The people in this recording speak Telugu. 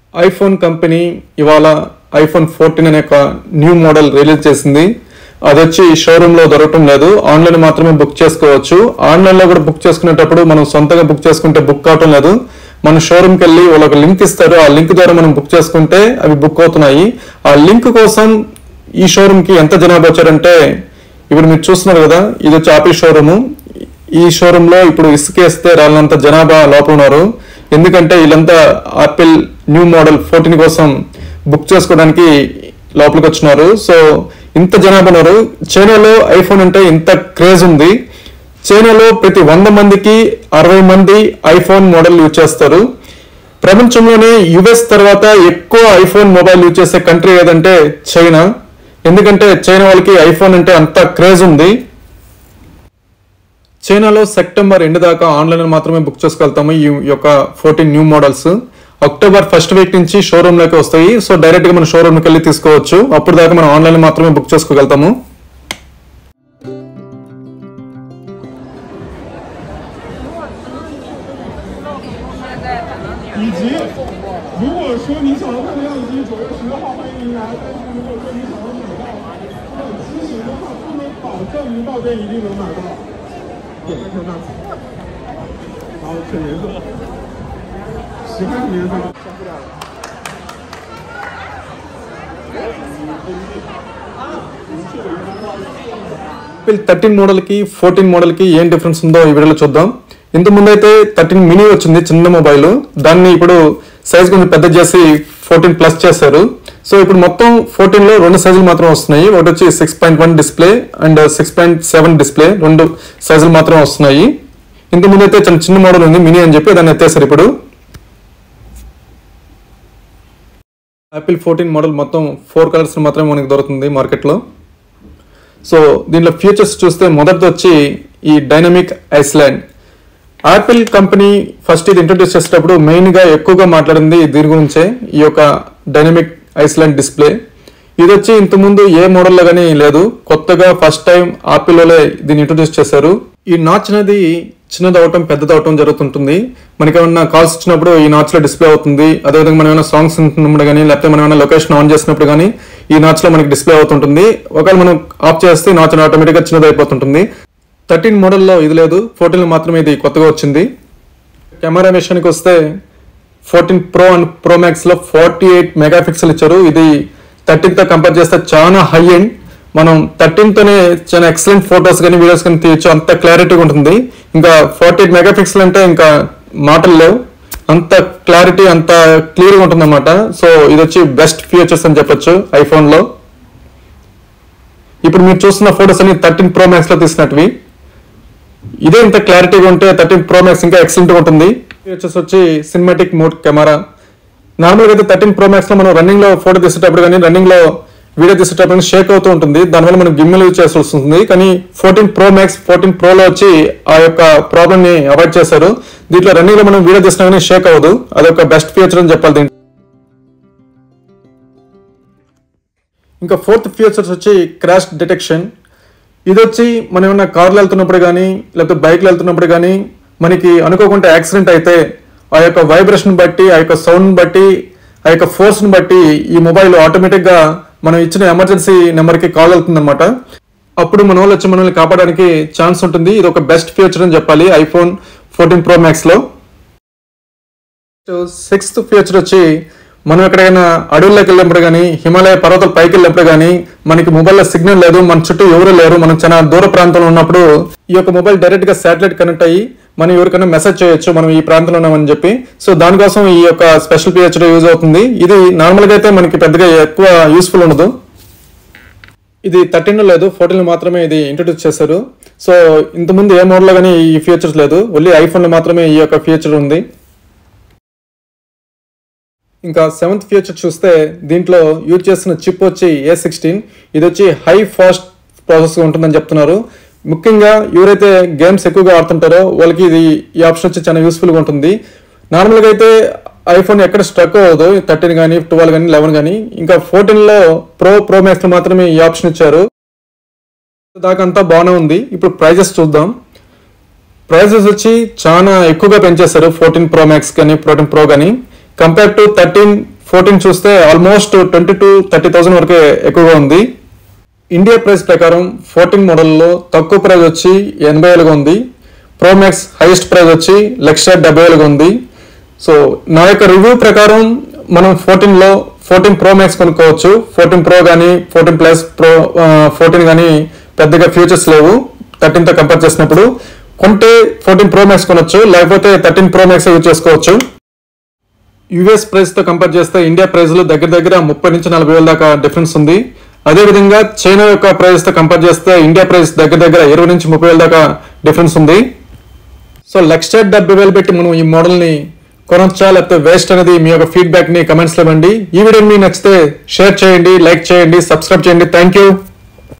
ఐఫోన్ కంపెనీ ఇవాళ ఐఫోన్ ఫోర్టీన్ అనే ఒక న్యూ మోడల్ రిలీజ్ చేసింది అది వచ్చి షోరూమ్ లో దొరకటం లేదు ఆన్లైన్ మాత్రమే బుక్ చేసుకోవచ్చు ఆన్లైన్ లో కూడా బుక్ చేసుకునేటప్పుడు మనం సొంతంగా బుక్ చేసుకుంటే బుక్ అవటం లేదు మన షోరూమ్ కి వెళ్ళి వాళ్ళకి లింక్ ఇస్తారు ఆ లింక్ ద్వారా మనం బుక్ చేసుకుంటే అవి బుక్ అవుతున్నాయి ఆ లింక్ కోసం ఈ షోరూమ్ కి ఎంత జనాభా వచ్చారంటే ఇప్పుడు మీరు చూస్తున్నారు కదా ఇది వచ్చి ఆపిల్ షోరూమ్ ఈ షోరూమ్ లో ఇప్పుడు ఇసుకేస్తే రాళ్ళంత జనాభా లోపల ఉన్నారు ఎందుకంటే వీళ్ళంతా ఆపిల్ న్యూ మోడల్ ఫోర్టీన్ కోసం బుక్ చేసుకోవడానికి లోపలికి వచ్చినారు సో ఇంత జనాభా ఉన్నారు చైనాలో ఐఫోన్ అంటే ఇంత క్రేజ్ ఉంది చైనాలో ప్రతి వంద మందికి అరవై మంది ఐఫోన్ మోడల్ యూజ్ చేస్తారు ప్రపంచంలోనే యుఎస్ తర్వాత ఎక్కువ ఐఫోన్ మొబైల్ యూజ్ చేసే కంట్రీ ఏదంటే చైనా ఎందుకంటే చైనా వాళ్ళకి ఐఫోన్ అంటే అంత క్రేజ్ ఉంది చైనాలో సెప్టెంబర్ ఎండ్ దాకా ఆన్లైన్ మాత్రమే బుక్ చేసుకోగలుగుతాము ఈ యొక్క fourteen new models October first week నుంచి షోరూమ్ లోకి వస్తాయి సో డైరెక్ట్ గా మనం షోరూమ్ కి వెళ్ళి తీసుకోవచ్చు అప్పుడు దాకా మనం ఆన్లైన్ మాత్రమే బుక్ చేసుకోగలుగుతాము 以及，如果说你想要看的样机，九月十六号欢迎您来。但是如果说你想要买到这种机型的话，不能保证您到店一定能买到。对，看这样子。然后选颜色，喜欢什么颜色？先不了。 ఆపిల్ థర్టీన్ మోడల్ కి ఫోర్టీన్ మోడల్ కి ఏం డిఫరెన్స్ ఉందో ఈ వీడియోలో చూద్దాం ఇంత ముందు అయితే థర్టీన్ మినీ వచ్చింది చిన్న మొబైల్ దాన్ని ఇప్పుడు సైజ్ కొంచెం పెద్ద చేసి ఫోర్టీన్ ప్లస్ చేశారు సో ఇప్పుడు మొత్తం ఫోర్టీన్ లో రెండు సైజులు మాత్రం వస్తున్నాయి ఒకటి వచ్చి six point one display and six point seven display రెండు సైజులు మాత్రం వస్తున్నాయి ఇంత ముందు అయితే చిన్న చిన్న మోడల్ ఉంది మినీ అని చెప్పి దాన్ని ఎత్తేసారు ఇప్పుడు యాపిల్ ఫోర్టీన్ మోడల్ మొత్తం ఫోర్ కలర్స్ మాత్రమే మనకి దొరుకుతుంది మార్కెట్లో సో దీంట్లో ఫీచర్స్ చూస్తే మొదటిది వచ్చి ఈ dynamic island Apple company first ఇది ఇంట్రొడ్యూస్ చేసేటప్పుడు మెయిన్గా ఎక్కువగా మాట్లాడింది దీని గురించే ఈ యొక్క డైనమిక్ ఐస్లాండ్ డిస్ప్లే ఇది వచ్చి ఇంతకుముందు ఏ మోడల్లో కానీ లేదు కొత్తగా ఫస్ట్ టైం ఆపిల్లోనే దీన్ని ఇంట్రొడ్యూస్ చేశారు ఈ నాచ్ అనేది చిన్నదవటం పెద్దదవటం జరుగుతుంటుంది మనకి ఏమన్నా కాల్స్ ఇచ్చినప్పుడు ఈ నాచ్ లో డిస్ప్లే అవుతుంది అదేవిధంగా మనం ఏమైనా సాంగ్స్ వింటున్నప్పుడు కానీ లేకపోతే మనం ఏమైనా లొకేషన్ ఆన్ చేసినప్పుడు కానీ ఈ నాచ్ లో మనకి డిస్ప్లే అవుతుంటుంది ఒకవేళ మనం ఆఫ్ చేస్తే నాచ్ ఆటోమేటిక్ గా చిన్నది అయిపోతుంటుంది థర్టీన్ మోడల్లో ఇది లేదు ఫోర్టీన్ మాత్రమే ఇది కొత్తగా వచ్చింది కెమెరా విషయానికి వస్తే fourteen pro and pro max లో ఫార్టీ ఎయిట్ మెగా పిక్సెల్ ఇచ్చారు ఇది థర్టీన్ తో కంపేర్ చేస్తే చాలా హై ఎండ్ మనం థర్టీన్ తోనే చాలా ఎక్సలెంట్ ఫొటోస్ కానీ వీడియోస్ కానీ తీయచ్చు అంత క్లారిటీగా ఉంటుంది ఇంకా ఫార్టీ ఎయిట్ మెగా పిక్సెల్ అంటే ఇంకా మాటలు లేవు అంత క్లారిటీ అంత క్లియర్గా ఉంటుంది అనమాట సో ఇది వచ్చి బెస్ట్ ఫీచర్స్ అని చెప్పొచ్చు ఐఫోన్ లో ఇప్పుడు మీరు చూస్తున్న ఫొటోస్ అన్ని థర్టీన్ ప్రో మ్యాక్స్ లో తీసినట్టువి ఇదే ఇంత క్లారిటీగా ఉంటే థర్టీన్ ప్రో మ్యాక్స్ ఇంకా ఎక్సలెంట్ గా ఉంటుంది ఫీచర్స్ వచ్చి సినిమాటిక్ మోడ్ కెమెరా నార్మల్గా అయితే థర్టీన్ ప్రో మ్యాక్స్ లో మనం రన్నింగ్ లో ఫోటో తీసేటప్పుడు కానీ రన్నింగ్ లో వీడియో తీసేటప్పుడు షేక్ అవుతూ ఉంటుంది దానివల్ల మనం గిమ్మిల్ యూజ్ చేయాల్సి వస్తుంది కానీ ఫోర్టీన్ ప్రో మ్యాక్స్ ఫోర్టీన్ ప్రోలో వచ్చి ఆ యొక్క ప్రాబ్లమ్ ని అవాయిడ్ చేశారు దీంట్లో రన్నింగ్ లో మనం వీడియో తీసినా కానీ షేక్ అవ్వదు అదొక బెస్ట్ ఫీచర్ అని చెప్పాలి దీంట్లో ఇంకా ఫోర్త్ ఫీచర్స్ వచ్చి క్రాష్ డిటెక్షన్ ఇది వచ్చి మనం ఏమన్నా కార్లో వెళ్తున్నప్పుడు కానీ లేకపోతే బైక్లో వెళ్తున్నప్పుడు కానీ మనకి అనుకోకుండా యాక్సిడెంట్ అయితే ఆ యొక్క వైబ్రేషన్ బట్టి ఆ యొక్క సౌండ్ బట్టి ఆ యొక్క ఫోర్స్ని బట్టి ఈ మొబైల్ ఆటోమేటిక్గా మనం ఇచ్చిన ఎమర్జెన్సీ నెంబర్కి కాల్ వెళ్తుందన్నమాట అప్పుడు మన వాళ్ళు వచ్చి మనల్ని కాపాడడానికి ఛాన్స్ ఉంటుంది ఇది ఒక బెస్ట్ ఫీచర్ అని చెప్పాలి ఐఫోన్ ఫోర్టీన్ ప్రో మ్యాక్స్లో సిక్స్త్ ఫీచర్ వచ్చి మనం ఎక్కడికైనా అడవుల్లోకి వెళ్ళినప్పుడు కానీ హిమాలయ పర్వతాల పైకి వెళ్ళినప్పుడు కానీ మనకి మొబైల్లో సిగ్నల్ లేదు మన చుట్టూ ఎవరు లేరు మనం చాలా దూర ప్రాంతంలో ఉన్నప్పుడు ఈ యొక్క మొబైల్ డైరెక్ట్ గా శాటిలైట్ కనెక్ట్ అయ్యి మనం ఎవరికైనా మెసేజ్ చేయొచ్చు మనం ఈ ప్రాంతంలో ఉన్నామని చెప్పి సో దానికోసం ఈ యొక్క స్పెషల్ ఫీచర్ యూజ్ అవుతుంది ఇది నార్మల్ గా అయితే మనకి పెద్దగా ఎక్కువ యూస్ఫుల్ ఉండదు ఇది థర్టీన్ లేదు ఫోర్టీన్ మాత్రమే ఇది ఇంట్రొడ్యూస్ చేశారు సో ఇంతకుముందు ఏ మోడల్లో కానీ ఈ ఫీచర్స్ లేదు ఓన్లీ ఐఫోన్లో మాత్రమే ఈ యొక్క ఫీచర్ ఉంది ఇంకా సెవెంత్ ఫీచర్ చూస్తే దీంట్లో యూజ్ చేస్తున్న చిప్ వచ్చి ఏ సిక్స్టీన్ ఇది వచ్చి హై ఫాస్ట్ ప్రాసెస్ ఉంటుందని చెప్తున్నారు ముఖ్యంగా ఎవరైతే గేమ్స్ ఎక్కువగా ఆడుతుంటారో వాళ్ళకి ఇది ఈ ఆప్షన్ వచ్చి చాలా యూస్ఫుల్గా ఉంటుంది నార్మల్గా అయితే ఐఫోన్ ఎక్కడ స్ట్రక్ అవ్వదు థర్టీన్ కానీ ట్వెల్వ్ కానీ లెవెన్ కానీ ఇంకా ఫోర్టీన్లో ప్రో ప్రో మ్యాక్స్ మాత్రమే ఈ ఆప్షన్ ఇచ్చారు దాకా అంతా బాగానే ఉంది ఇప్పుడు ప్రైజెస్ చూద్దాం ప్రైజెస్ వచ్చి చాలా ఎక్కువగా పెంచేశారు ఫోర్టీన్ ప్రో మ్యాక్స్ కానీ ఫోర్టీన్ ప్రో కానీ కంపేర్ టు థర్టీన్ ఫోర్టీన్ చూస్తే almost twenty two thirty thousand వరకే ఎక్కువగా ఉంది ఇండియా ప్రైస్ ప్రకారం ఫోర్టీన్ మోడల్లో తక్కువ ప్రైస్ వచ్చి ఎనభై వేలుగా ఉంది ప్రో మ్యాక్స్ హైయెస్ట్ ప్రైస్ వచ్చి లక్ష డెబ్బై వేలుగా ఉంది సో నా యొక్క రివ్యూ ప్రకారం మనం ఫోర్టీన్లో ఫోర్టీన్ ప్రో మ్యాక్స్ కొనుక్కోవచ్చు ఫోర్టీన్ ప్రో కానీ ఫోర్టీన్ ప్లస్ ప్రో ఫోర్టీన్ కానీ పెద్దగా ఫ్యూచర్స్ లేవు థర్టీన్తో కంపేర్ చేసినప్పుడు కొంటే ఫోర్టీన్ ప్రో మ్యాక్స్ కొనొచ్చు లేకపోతే థర్టీన్ ప్రో మ్యాక్స్ యూజ్ చేసుకోవచ్చు యుఎస్ ప్రైస్ తో కంపేర్ చేస్తే ఇండియా ప్రైస్ లో దగ్గర దగ్గర ముప్పై నుంచి నలభై వేల దాకా డిఫరెన్స్ ఉంది అదే విధంగా చైనా యొక్క ప్రైస్ తో కంపేర్ చేస్తే ఇండియా ప్రైస్ దగ్గర దగ్గర ఇరవై నుంచి ముప్పై వేల దాకా డిఫరెన్స్ ఉంది సో లక్ష డెబ్బై వేలు పెట్టి మనం ఈ మోడల్ ని కొనొచ్చా లేకపోతే వేస్ట్ అనేది మీ యొక్క ఫీడ్బ్యాక్ ని కమెంట్స్ లో ఇవ్వండి ఈ వీడియో మీకు నచ్చితే షేర్ చేయండి లైక్ చేయండి సబ్స్క్రైబ్ చేయండి థ్యాంక్ యూ